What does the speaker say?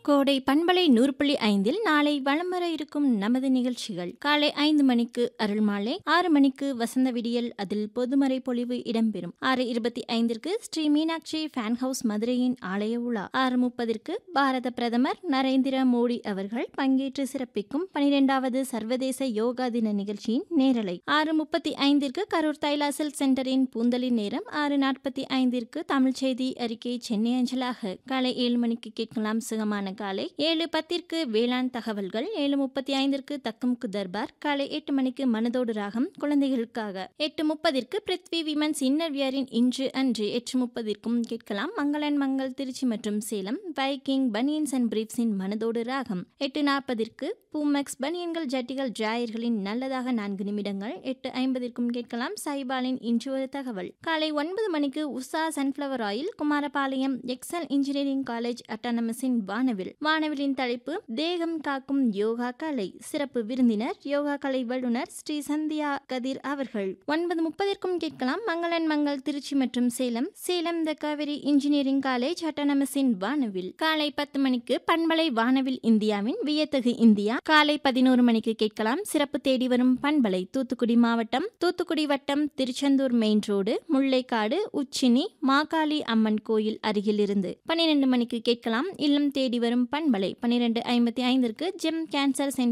கோடை பண்பலை நூறு புள்ளி ஐந்தில் நாளை வலம் வர இருக்கும் நமது நிகழ்ச்சிகள் காலை ஐந்து மணிக்கு அருள்மாலை ஆறு மணிக்கு வசந்த விடியல் அதில் பொதுமறை பொழிவு இடம்பெறும் ஆறு இருபத்தி ஐந்திற்கு ஸ்ரீ மீனாட்சி ஃபேன் ஹவுஸ் மதுரையின் ஆலய உலா ஆறு முப்பதிற்கு பாரத பிரதமர் நரேந்திர மோடி அவர்கள் பங்கேற்று சிறப்பிக்கும் பனிரெண்டாவது சர்வதேச யோகா தின நிகழ்ச்சியின் நேரலை ஆறு முப்பத்தி ஐந்திற்கு கரூர் தைலாசில் சென்டரின் பூந்தலின் நேரம் ஆறு நாற்பத்தி ஐந்திற்கு தமிழ் செய்தி அறிக்கை சென்னை அஞ்சலாக காலை ஏழு மணிக்கு கேட்கலாம் சுகமான காலை ஏழு பத்திற்கு வேளாண் தகவல்கள் ஏழு முப்பத்தி ஐந்திற்கு தக்கமுக்கு தர்பார் காலை எட்டு மணிக்கு மனதோடு ராகம் குழந்தைகளுக்காக எட்டு முப்பதிற்கு பிருத்வி விமன்ஸ் இன்னர் வியரின் இன்று அன்று எட்டு முப்பதிற்கும் கேட்கலாம் மங்களன் மங்கள் திருச்சி மற்றும் சேலம் பைக்கிங் பனியன்ஸ் அண்ட் பிரீப்ஸின் மனதோடு ராகம் எட்டு நாற்பதிற்கு பூமெக்ஸ் பனியன்கள் ஜட்டிகள் ஜாயர்களின் நல்லதாக நான்கு நிமிடங்கள் எட்டு ஐம்பதிற்கும் கேட்கலாம் சைபாலின் இன்று ஒரு தகவல் காலை ஒன்பது மணிக்கு Usha sunflower oil Kumarapalayam excel engineering college அட்டானமஸின் வானவில் வானவிலின் தலைப்பு தேகம் காக்கும் யோகா கலை சிறப்பு விருந்தினர் யோகா கலை வல்லுநர் ஸ்ரீ சந்தியா கதிர் அவர்கள் ஒன்பது முப்பதற்கும் கேட்கலாம் மங்களன் மங்கள் திருச்சி மற்றும் Salem Salem the Kaveri engineering college அட்டானமஸின் வானவில் காலை பத்து மணிக்கு பண்பலை வானவில் இந்தியாவின் வியத்தகு இந்தியா காலை பதினோரு மணிக்கு கேட்கலாம் சிறப்பு தேடி வரும் பண்பலை தூத்துக்குடி மாவட்டம் தூத்துக்குடி வட்டம் திருச்செந்தூர் மெயின் ரோடு முல்லைக்காடு உச்சினி மாகாளி அம்மன் கோயில் அருகில் இருந்து பன்னிரண்டு மணிக்கு கேட்கலாம் இல்லம் தேடி வரும் பண்பலை பன்னிரண்டு ஐம்பத்தி ஐந்திற்கு ஜெம் கேன்சர் சென்டர்